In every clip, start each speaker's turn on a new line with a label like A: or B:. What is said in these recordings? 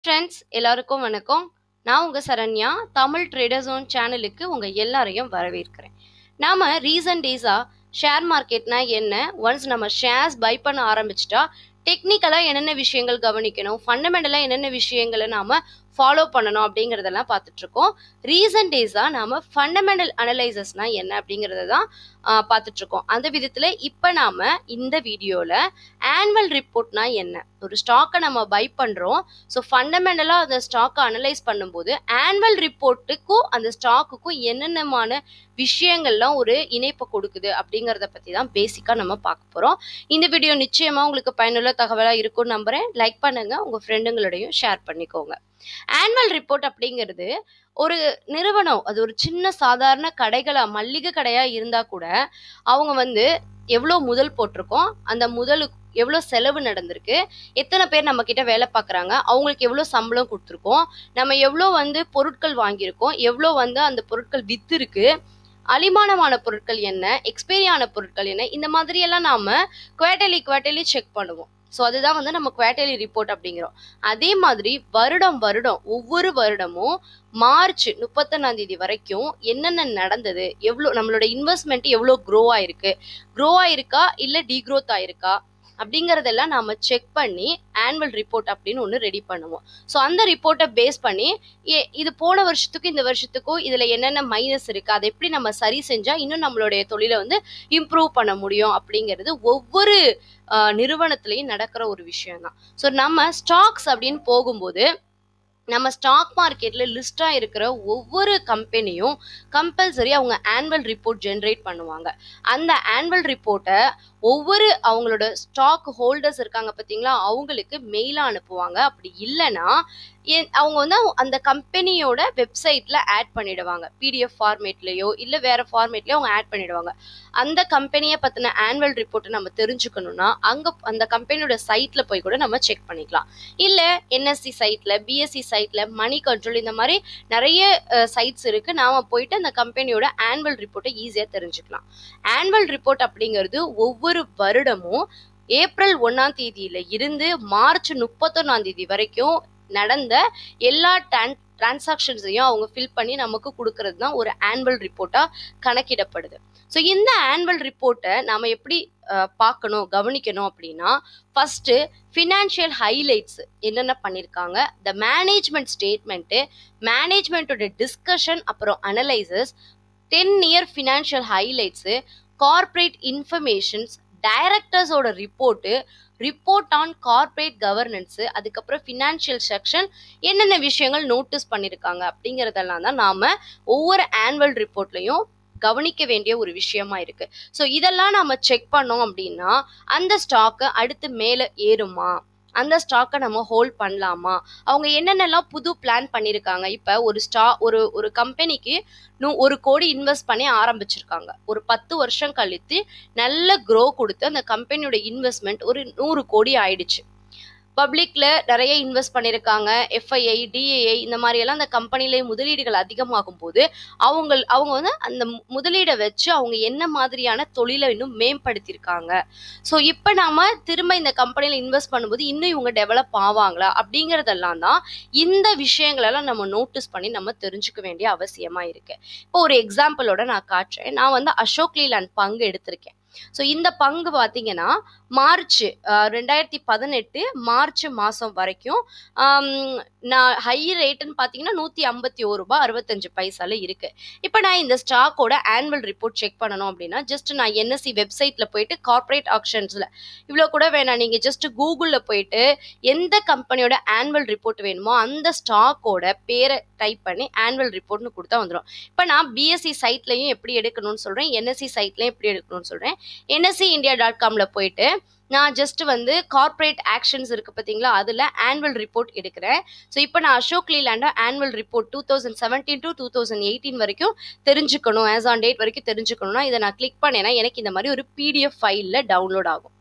A: friends எல்லாருக்கும் வணக்கம் நான் உங்கள் சரண்யா தமிழ் ட்ரேடர் ஜோன் சேனலுக்கு உங்கள் எல்லாரையும் வரவேற்கிறேன் நாம் ரீசன்ட் டேஸாக ஷேர் மார்க்கெட்னா என்ன ஒன்ஸ் நம்ம ஷேர்ஸ் பை பண்ண ஆரம்பிச்சிட்டா டெக்னிக்கலாக என்னென்ன விஷயங்கள் கவனிக்கணும் ஃபண்டமெண்டலாக என்னென்ன விஷயங்களை நாம் ஃபாலோ பண்ணணும் அப்படிங்கிறதெல்லாம் பார்த்துட்ருக்கோம் ரீசன்ட் டேஸாக நாம் ஃபண்டமெண்டல் அனலைசஸ்னா என்ன அப்படிங்கிறத தான் பார்த்துட்ருக்கோம் அந்த விதத்தில் இப்போ நாம் இந்த வீடியோவில் ஆனுவல் ரிப்போர்ட்னா என்ன ஒரு ஸ்டாக்கை நம்ம பை பண்ணுறோம் ஸோ ஃபண்டமெண்டலாக அந்த ஸ்டாக்கை அனலைஸ் பண்ணும்போது ஆனுவல் ரிப்போர்ட்டுக்கும் அந்த ஸ்டாக்குக்கும் என்னென்னமான விஷயங்கள்லாம் ஒரு இணைப்பை கொடுக்குது அப்படிங்கிறத பற்றி தான் பேசிக்காக நம்ம பார்க்க போகிறோம் இந்த வீடியோ நிச்சயமாக உங்களுக்கு பயனுள்ள தகவலாக இருக்கும்னு நம்புகிறேன் லைக் பண்ணுங்கள் உங்கள் ஃப்ரெண்டுங்களோடையும் ஷேர் பண்ணிக்கோங்க ஆனுவல் ரிப்போர்ட் அப்படிங்கிறது ஒரு நிறுவனம் அது ஒரு சின்ன சாதாரண கடைகளா மல்லிகை கடையா இருந்தா கூட அவங்க வந்து எவ்வளோ முதல் போட்டிருக்கோம் அந்த முதலுக்கு எவ்வளோ செலவு நடந்திருக்கு எத்தனை பேர் நம்ம கிட்ட வேலை பார்க்குறாங்க அவங்களுக்கு எவ்வளோ சம்பளம் கொடுத்துருக்கோம் நம்ம எவ்வளோ வந்து பொருட்கள் வாங்கியிருக்கோம் எவ்வளோ வந்து அந்த பொருட்கள் வித்து இருக்கு அலிமானமான பொருட்கள் என்ன எக்ஸ்பைரி ஆன பொருட்கள் என்ன இந்த மாதிரியெல்லாம் நாம குவார்டர்லி குவார்டர்லி செக் பண்ணுவோம் ஸோ அதுதான் வந்து நம்ம குவார்டர்லி ரிப்போர்ட் அப்படிங்கிறோம் அதே மாதிரி வருடம் வருடம் ஒவ்வொரு வருடமும் மார்ச் முப்பத்தொன்னாம் தேதி வரைக்கும் என்னென்ன நடந்தது எவ்வளோ நம்மளோட இன்வெஸ்ட்மெண்ட் எவ்வளோ க்ரோ ஆயிருக்கு க்ரோ ஆயிருக்கா இல்லை டீக்ரோத் ஆயிருக்கா அப்படிங்கிறதெல்லாம் நாம செக் பண்ணி ஆனுவல் ரிப்போர்ட் அப்படின்னு ஒன்று ரெடி பண்ணுவோம் ஸோ அந்த ரிப்போர்ட்டை பேஸ் பண்ணி ஏ- இது போன வருஷத்துக்கும் இந்த வருஷத்துக்கும் இதில் என்னென்ன மைனஸ் இருக்குது அதை எப்படி நம்ம சரி செஞ்சால் இன்னும் நம்மளுடைய தொழிலை வந்து இம்ப்ரூவ் பண்ண முடியும் அப்படிங்கிறது ஒவ்வொரு ஆஹ், நிறுவனத்திலையும் நடக்கிற ஒரு விஷயம் தான் ஸோ நம்ம ஸ்டாக்ஸ் அப்படின்னு போகும்போது நம்ம ஸ்டாக் மார்க்கெட்ல லிஸ்டா இருக்கிற ஒவ்வொரு கம்பெனியும் கம்பல்சரி அவங்க ஆனுவல் ரிப்போர்ட் ஜென்ரேட் பண்ணுவாங்க அந்த ஆனுவல் ரிப்போர்ட்டை ஒவ்வொரு அவங்களோட ஸ்டாக் ஹோல்டர்ஸ் இருக்காங்க பார்த்தீங்களா அவங்களுக்கு மெயிலாக அனுப்புவாங்க அப்படி இல்லைன்னா ஏ- அவங்க வந்து அந்த கம்பெனியோட வெப்சைட்ல ஆட் பண்ணிடுவாங்க பிடிஎஃப் ஃபார்மேட்லயோ இல்லை வேற ஃபார்மேட்லயோ அவங்க ஆட் பண்ணிடுவாங்க அந்த கம்பெனியை பத்தின ஆனுவல் ரிப்போர்ட்டை நம்ம தெரிஞ்சுக்கணும்னா அங்க அந்த கம்பெனியோட சைட்ல போய் கூட நம்ம செக் பண்ணிக்கலாம் இல்ல என்எஸ்சி சைட்ல பிஎஸ்சி சைட்ல மணி கண்ட்ரோல் இந்த மாதிரி நிறைய சைட்ஸ் இருக்கு நாம போயிட்டு அந்த கம்பெனியோட ஆனுவல் ரிப்போர்ட்டை ஈஸியா தெரிஞ்சுக்கலாம் ஆனுவல் ரிப்போர்ட் அப்படிங்கிறது ஒவ்வொரு வருடமும் ஏப்ரல் ஒன்னாம் தேதியில இருந்து மார்ச் முப்பத்தொன்னாம் தேதி வரைக்கும் நடந்த எல்லா ட்ரான் டிரான்சாக்ஷன்ஸையும் அவங்க ஃபில் பண்ணி நமக்கு கொடுக்கறது தான் ஒரு ஆனுவல் ரிப்போர்ட்டாக கணக்கிடப்படுது ஸோ இந்த ஆனுவல் ரிப்போர்ட்டை நாம எப்படி அஹ், பார்க்கணும் கவனிக்கணும் அப்படின்னா ஃபர்ஸ்ட் ஃபினான்ஷியல் ஹைலைட்ஸ் என்னென்ன பண்ணியிருக்காங்க த மேனேஜ்மெண்ட் ஸ்டேட்மெண்ட்டு மேனேஜ்மெண்ட்டோட டிஸ்கஷன் அப்புறம் analyses ten year financial highlights corporate informations டைரக்டர்ஸோட report report on corporate governance அதுக்கப்புறம் ஃபினான்ஷியல் செக்ஷன் என்னென்ன விஷயங்கள் நோட்டீஸ் பண்ணியிருக்காங்க அப்படிங்கிறதெல்லாம் தான் நாம ஒவ்வொரு ஆனுவல் ரிப்போர்ட்லையும் கவனிக்க வேண்டிய ஒரு விஷயமா இருக்கு ஸோ இதெல்லாம் நாம செக் பண்ணோம் அப்படின்னா அந்த ஸ்டாக்கு அடுத்து மேலே ஏறுமா அந்த ஸ்டாக்கை நம்ம ஹோல்ட் பண்ணலாமா அவங்க என்னென்னலாம் புது பிளான் பண்ணியிருக்காங்க இப்போ ஒரு ஸ்டா ஒரு ஒரு கம்பெனிக்கு நூ ஒரு கோடி இன்வெஸ்ட் பண்ணி ஆரம்பிச்சிருக்காங்க ஒரு பத்து வருஷம் கழித்து நல்ல க்ரோ கொடுத்து அந்த கம்பெனியோட இன்வெஸ்ட்மெண்ட் ஒரு நூறு கோடி ஆயிடுச்சு பப்ளிக்ல நிறைய இன்வெஸ்ட் பண்ணியிருக்காங்க எஃப்ஐஐ டிஏஐ இந்த மாதிரி எல்லாம் அந்த கம்பெனில முதலீடுகள் அதிகமாகும் போது அவங்க அவங்க வந்து அந்த மு- முதலீடை வச்சு அவங்க என்ன மாதிரியான தொழிலை இன்னும் மேம்படுத்தியிருக்காங்க ஸோ இப்போ நாம திரும்ப இந்த கம்பெனியில் இன்வெஸ்ட் பண்ணும்போது இன்னும் இவங்க டெவலப் ஆவாங்களா அப்படிங்கிறதெல்லாம் தான் இந்த விஷயங்களெல்லாம் நம்ம நோட்டீஸ் பண்ணி நம்ம தெரிஞ்சுக்க வேண்டிய அவசியமா இருக்கு இப்போ ஒரு எக்ஸாம்பிளோட நான் காட்டுறேன் நான் வந்து அசோக் லீலாண்ட் பங்கு எடுத்திருக்கேன் ஸோ இந்த பங்கு பார்த்தீங்கன்னா மார்ச் அஹ், ரெண்டாயிரத்தி பதினெட்டு மார்ச் மாதம் வரைக்கும் ஆம், நான் ஹை ரேட்டுன்னு பார்த்தீங்கன்னா நூற்றி ஐம்பத்தி ஒரு ரூபாய் அறுபத்தஞ்சு பைசால இருக்கு இப்போ நான் இந்த ஸ்டாக்கோட ஆனுவல் ரிப்போர்ட் செக் பண்ணணும் அப்படின்னா ஜஸ்ட் நான் என்எஸ்சி வெப்சைட்ல போயிட்டு கார்ப்பரேட் ஆக்ஷன்ஸ்ல இவ்வளோ கூட வேணாம் நீங்க ஜஸ்ட் கூகுளில் போயிட்டு எந்த கம்பெனியோட ஆனுவல் ரிப்போர்ட் வேணுமோ அந்த ஸ்டாக்கோட பேரை டைப் பண்ணி ஆனுவல் ரிப்போர்ட்னு கொடுத்தா வந்துடும் இப்போ நான் பிஎஸ்சி சைட்லையும் எப்படி எடுக்கணும்னு சொல்றேன் என்எஸ்சி சைட்லையும் எப்படி எடுக்கணும்னு சொல்றேன் என்எஸ்சி இந்தியா டாட் காம்ல போயிட்டு நான் ஜஸ்ட் வந்து கார்ப்பரேட் ஆக்ஷன்ஸ் இருக்கு பார்த்தீங்களா அதில் ஆனுவல் ரிப்போர்ட் எடுக்கிறேன் ஸோ இப்போ நான் அசோக் லீலாண்டா annual report two thousand seventeen to two thousand eighteen வரைக்கும் தெரிஞ்சுக்கணும் ஆஸ் ஆன் டேட் வரைக்கும் தெரிஞ்சுக்கணும்னா இதை நான் கிளிக் பண்ணேன்னா எனக்கு இந்த மாதிரி ஒரு பிடிஎஃப் ஃபைலில் டவுன்லோட் ஆகும்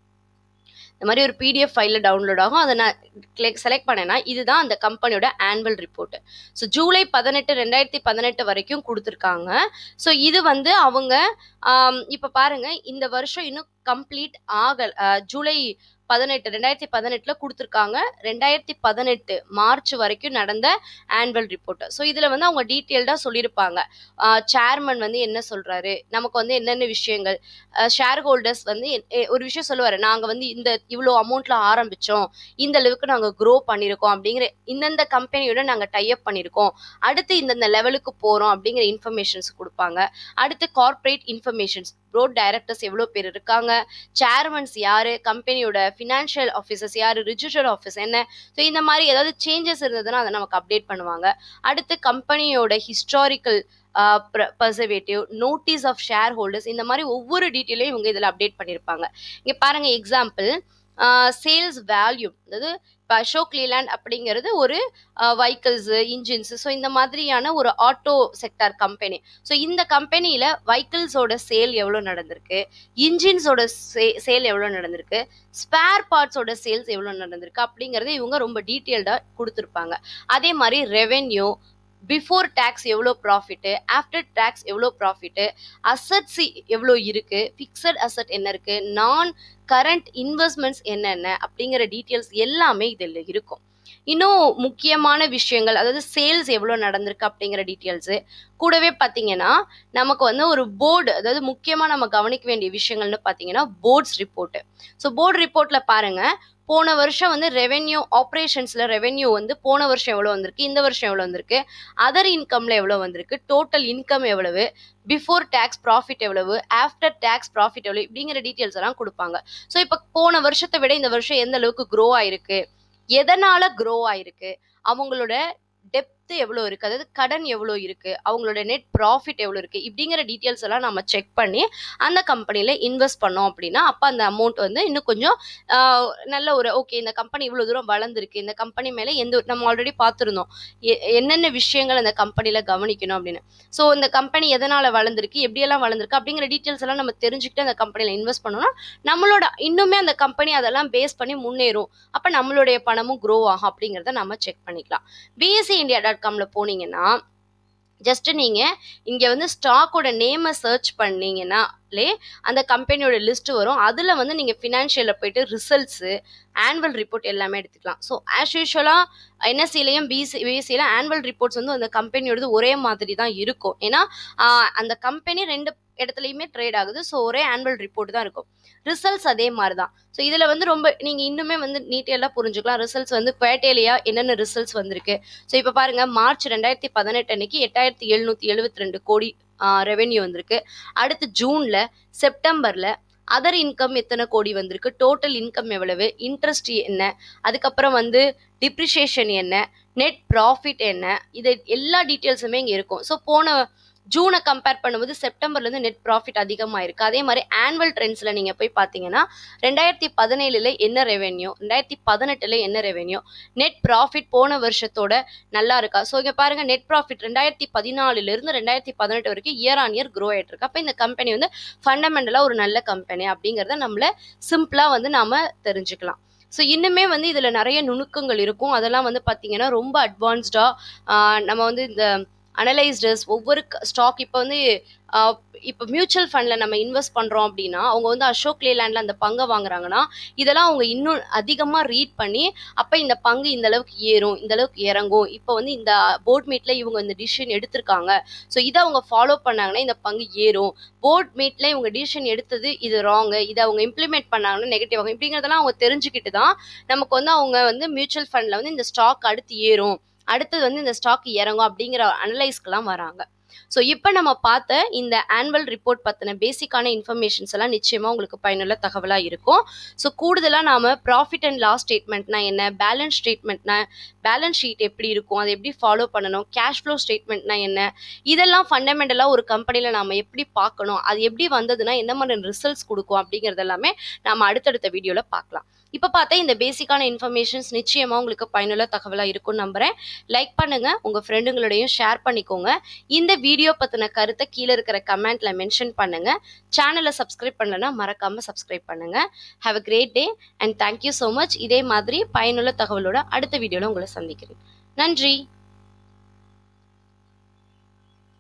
A: இந்த மாதிரி ஒரு பிடிஎஃப் ஃபைலில் டவுன்லோட் ஆகும் அதை நான் கிளிக் செலக்ட் பண்ணேன்னா இதுதான் அந்த கம்பெனியோட ஆனுவல் ரிப்போர்ட் ஸோ ஜூலை பதினெட்டு ரெண்டாயிரத்தி பதினெட்டு வரைக்கும் கொடுத்துருக்காங்க ஸோ இது வந்து அவங்க இப்போ பாருங்க இந்த வருஷம் இன்னும் கம்ப்ளீட் ஆகல் அஹ், ஜூலை பதினெட்டு ரெண்டாயிரத்தி பதினெட்டுல கொடுத்துருக்காங்க ரெண்டாயிரத்தி பதினெட்டு மார்ச் வரைக்கும் நடந்த ஆனுவல் ரிப்போர்ட் ஸோ இதுல வந்து அவங்க டீட்டெயில்டா சொல்லியிருப்பாங்க சேர்மன் வந்து என்ன சொல்றாரு நமக்கு வந்து என்னென்ன விஷயங்கள் ஷேர் ஹோல்டர்ஸ் வந்து எ- எ- ஒரு விஷயம் சொல்லுவாரு நாங்க வந்து இந்த இவ்வளோ அமௌண்ட்ல ஆரம்பிச்சோம் இந்த அளவுக்கு நாங்க க்ரோ பண்ணியிருக்கோம் அப்படிங்கிற இந்தந்த கம்பெனியோட நாங்க டைப் பண்ணியிருக்கோம் அடுத்து இந்தந்த லெவலுக்கு போறோம் அப்படிங்கிற இன்ஃபர்மேஷன்ஸ் கொடுப்பாங்க அடுத்து கார்ப்பரேட் இன்ஃபர்மேஷன்ஸ் போர்ட் டைரக்டர்ஸ் எவ்வளோ பேர் இருக்காங்க சேர்மன்ஸ் யாரு கம்பெனியோட ஃபினான்ஷியல் ஆஃபீஸர்ஸ் யாரு ரிஜிஸ்டர்ட் ஆஃபீஸ் என்ன ஸோ இந்த மாதிரி ஏதாவது சேஞ்சஸ் இருந்ததுன்னா அதை நமக்கு அப்டேட் பண்ணுவாங்க அடுத்து கம்பெனியோட historical preservative notice of shareholders இந்த மாதிரி ஒவ்வொரு டீட்டெயிலையும் இவங்க இதில் அப்டேட் பண்ணியிருப்பாங்க இங்கே பாருங்க எக்ஸாம்பிள் சேல்ஸ் வேல்யூ அதாவது இப்போ அசோக் லீலாண்ட் அப்படிங்கிறது ஒரு வெஹிக்கிள்ஸ் இன்ஜின்ஸ் ஸோ இந்த மாதிரியான ஒரு ஆட்டோ செக்டார் கம்பெனி ஸோ இந்த கம்பெனியில் வெஹிக்கிள்ஸோட சேல் எவ்வளோ நடந்திருக்கு இன்ஜின்ஸோட சே சேல் எவ்வளோ நடந்திருக்கு ஸ்பேர் பார்ட்ஸோட சேல்ஸ் எவ்வளோ நடந்திருக்கு அப்படிங்கிறத இவங்க ரொம்ப டீட்டெயில்டாக கொடுத்துருப்பாங்க அதே மாதிரி ரெவென்யூ பிஃபோர் டேக்ஸ் எவ்வளோ ப்ராஃபிட்டு ஆஃப்டர் டேக்ஸ் எவ்வளோ ப்ராஃபிட்டு அசட்ஸ் எவ்வளோ இருக்கு ஃபிக்ஸட் அசட் என்ன இருக்கு நான் கரண்ட் இன்வெஸ்ட்மெண்ட்ஸ் என்னென்ன அப்படிங்கிற டீட்டெயில்ஸ் எல்லாமே இதில் இருக்கும் இன்னும் முக்கியமான விஷயங்கள் அதாவது சேல்ஸ் எவ்வளோ நடந்திருக்கு அப்படிங்கிற டீட்டெயில்ஸு கூடவே பார்த்தீங்கன்னா நமக்கு வந்து ஒரு போர்டு அதாவது முக்கியமாக நம்ம கவனிக்க வேண்டிய விஷயங்கள்னு பார்த்தீங்கன்னா போர்ட்ஸ் ரிப்போர்ட்டு ஸோ போர்டு ரிப்போர்ட்டில் பாருங்க போன வருஷம் வந்து ரெவென்யூ ஆப்ரேஷன்ஸில் ரெவென்யூ வந்து போன வருஷம் எவ்வளோ வந்திருக்கு இந்த வருஷம் எவ்வளோ வந்திருக்கு அதர் இன்கம்ல எவ்வளோ வந்திருக்கு டோட்டல் இன்கம் எவ்வளவு பிஃபோர் டேக்ஸ் ப்ராஃபிட் எவ்வளவு ஆஃப்டர் டேக்ஸ் ப்ராஃபிட் எவ்வளவு இப்படிங்கிற டீட்டெயில்ஸ் எல்லாம் கொடுப்பாங்க ஸோ இப்போ போன வருஷத்தை விட இந்த வருஷம் எந்த அளவுக்கு க்ரோ ஆயிருக்கு எதனால க்ரோ ஆயிருக்கு அவங்களோட டெப்த் எவ்வளோ இருக்கு அதாவது கடன் எவ்வளோ இருக்கு அவங்களோட நெட் ப்ராஃபிட் எவ்வளோ இருக்கு இப்படிங்கிற டீட்டெயில்ஸ் எல்லாம் நம்ம செக் பண்ணி அந்த கம்பெனியில் இன்வெஸ்ட் பண்ணோம் அப்படின்னா அப்போ அந்த அமௌண்ட் வந்து இன்னும் கொஞ்சம் ஆஹ், நல்ல ஒரு ஓகே இந்த கம்பெனி இவ்வளோ தூரம் வளர்ந்துருக்கு இந்த கம்பெனி மேலே எந்த ஒரு- நம்ம ஆல்ரெடி பார்த்துருந்தோம் எ- என்னென்ன விஷயங்கள் அந்த கம்பெனியில் கவனிக்கணும் அப்படின்னு ஸோ இந்த கம்பெனி எதனால் வளர்ந்துருக்கு எப்படியெல்லாம் வளர்ந்துருக்கு அப்படிங்கிற டீட்டெயில்ஸ் எல்லாம் நம்ம தெரிஞ்சுக்கிட்டு அந்த கம்பெனியில் இன்வெஸ்ட் பண்ணோம்னா நம்மளோட இன்னுமே அந்த கம்பெனி அதெல்லாம் பேஸ் பண்ணி முன்னேறும் அப்போ நம்மளுடைய பணமும் க்ரோ ஆகும் அப்படிங்கிறத நம்ம செக் பண்ணிக்கலாம் பிஎஸ்சி இந்தியா டாட் காமில் போனீங்கன்னா ஜஸ்ட் நீங்கள் இங்கே வந்து ஸ்டாக்கோட நேமை சர்ச் பண்ணீங்கன்னாலே அந்த கம்பெனியோட லிஸ்ட் வரும் அதில் வந்து நீங்கள் ஃபினான்ஷியலில் போயிட்டு ரிசல்ட்ஸு ஆனுவல் ரிப்போர்ட் எல்லாமே எடுத்துக்கலாம் ஸோ ஆஸ் யூஷுவலாக என்எஸ்சிலையும் பிசி பிஎஸ்சியில் ஆனுவல் ரிப்போர்ட்ஸ் வந்து அந்த கம்பெனியோடது ஒரே மாதிரி தான் இருக்கும் ஏன்னா ஆஹ், அந்த கம்பெனி ரெண்டு இடத்துலையுமே ட்ரேட் ஆகுது ஸோ ஒரே ஆனுவல் ரிப்போர்ட் தான் இருக்கும் ரிசல்ட்ஸ் அதே மாதிரி தான் ஸோ இதில் வந்து ரொம்ப நீங்கள் இன்னுமே வந்து டீட்டெயிலாக புரிஞ்சுக்கலாம் ரிசல்ட்ஸ் வந்து குவார்டேலியா என்னென்ன ரிசல்ட்ஸ் வந்திருக்கு ஸோ இப்போ பாருங்க மார்ச் ரெண்டாயிரத்தி பதினெட்டு அன்னைக்கு எட்டாயிரத்தி எழுநூற்றி எழுபத்தி ரெண்டு கோடி ரெவென்யூ வந்திருக்கு அடுத்து ஜூனில் செப்டம்பரில் அதர் இன்கம் எத்தனை கோடி வந்திருக்கு டோட்டல் இன்கம் எவ்வளவு இன்ட்ரெஸ்ட் என்ன அதுக்கப்புறம் வந்து டிப்ரிஷியேஷன் என்ன நெட் ப்ராஃபிட் என்ன இது எல்லா டீட்டெயில்ஸுமே இங்கே இருக்கும் ஸோ போன ஜூனை கம்பேர் பண்ணும்போது செப்டம்பர்லேருந்து நெட் ப்ராஃபிட் அதிகமாக இருக்குது அதே மாதிரி ஆனுவல் ட்ரெண்ட்ஸில் நீங்கள் போய் பார்த்தீங்கன்னா ரெண்டாயிரத்தி பதினேழுல என்ன ரெவென்யூ ரெண்டாயிரத்தி பதினெட்டில் என்ன ரெவென்யூ நெட் ப்ராஃபிட் போன வருஷத்தோட நல்லா இருக்கா ஸோ இங்கே பாருங்க நெட் ப்ராஃபிட் ரெண்டாயிரத்தி பதினாலுலேருந்து ரெண்டாயிரத்தி பதினெட்டு வரைக்கும் இயர் ஆன் இயர் க்ரோ ஆயிட்டு இருக்கு அப்போ இந்த கம்பெனி வந்து ஃபண்டமெண்டலாக ஒரு நல்ல கம்பெனி அப்படிங்கிறத நம்மள சிம்பிளாக வந்து நாம தெரிஞ்சுக்கலாம் ஸோ இன்னுமே வந்து இதில் நிறைய நுணுக்கங்கள் இருக்கும் அதெல்லாம் வந்து பார்த்தீங்கன்னா ரொம்ப அட்வான்ஸ்டாக நம்ம வந்து இந்த அனலைஸ்டர்ஸ் ஒவ்வொரு ஸ்டாக் இப்போ வந்து ஆஹ், இப்போ மியூச்சுவல் ஃபண்டில் நம்ம இன்வெஸ்ட் பண்ணுறோம் அப்படின்னா அவங்க வந்து அசோக் லேலேண்டில் அந்த பங்கை வாங்குறாங்கன்னா இதெல்லாம் அவங்க இன்னும் அதிகமாக ரீட் பண்ணி அப்போ இந்த பங்கு இந்த அளவுக்கு ஏறும் இந்த அளவுக்கு இறங்கும் இப்போ வந்து இந்த போர்ட் மீட்டில் இவங்க இந்த டிசிஷன் எடுத்திருக்காங்க ஸோ இதை அவங்க ஃபாலோ பண்ணாங்கன்னா இந்த பங்கு ஏறும் போர்ட் மீட்டில் இவங்க டிசிஷன் எடுத்தது இது ராங்கு இதை அவங்க இம்ப்ளிமெண்ட் பண்ணாங்கன்னா நெகட்டிவ் ஆகும் இப்படிங்கிறதெல்லாம் அவங்க தெரிஞ்சுக்கிட்டு தான் நமக்கு வந்து அவங்க வந்து மியூச்சுவல் ஃபண்டில் வந்து இந்த ஸ்டாக் அடுத்து ஏறும் அடுத்தது வந்து இந்த ஸ்டாக் இறங்கும் அப்படிங்கிற அனலைஸ்க்கெல்லாம் வராங்க ஸோ இப்போ நம்ம பார்த்த இந்த ஆனுவல் ரிப்போர்ட் பற்றின பேசிக்கான இன்ஃபர்மேஷன்ஸ் எல்லாம் நிச்சயமாக உங்களுக்கு பயனுள்ள தகவலாக இருக்கும் ஸோ கூடுதலாக நாம் ப்ராஃபிட் அண்ட் லாஸ் ஸ்டேட்மெண்ட்னா என்ன பேலன்ஸ் ஸ்டேட்மெண்ட்னா பேலன்ஸ் ஷீட் எப்படி இருக்கும் அதை எப்படி ஃபாலோ பண்ணணும் கேஷ் ஃப்ளோ ஸ்டேட்மெண்ட்னா என்ன இதெல்லாம் ஃபண்டமெண்டலாக ஒரு கம்பெனியில் நாம் எப்படி பார்க்கணும் அது எப்படி வந்ததுன்னா என்ன மாதிரி ரிசல்ட்ஸ் கொடுக்கும் அப்படிங்கிறது எல்லாமே நாம் அடுத்தடுத்த வீடியோவில் பார்க்கலாம் இப்போ பார்த்தா இந்த பேசிக்கான இன்ஃபர்மேஷன்ஸ் நிச்சயமாக உங்களுக்கு பயனுள்ள தகவலாக இருக்கும்னு நம்புகிறேன் லைக் பண்ணுங்கள் உங்கள் ஃப்ரெண்டுங்களோடையும் ஷேர் பண்ணிக்கோங்க இந்த வீடியோ பற்றின கருத்தை கீழே இருக்கிற கமெண்ட்டில் மென்ஷன் பண்ணுங்கள் சேனலை சப்ஸ்கிரைப் பண்ணலன்னா மறக்காமல் சப்ஸ்கிரைப் பண்ணுங்கள் have a great day and thank you so much இதே மாதிரி பயனுள்ள தகவலோட அடுத்த வீடியோவில் உங்களை சந்திக்கிறேன் நன்றி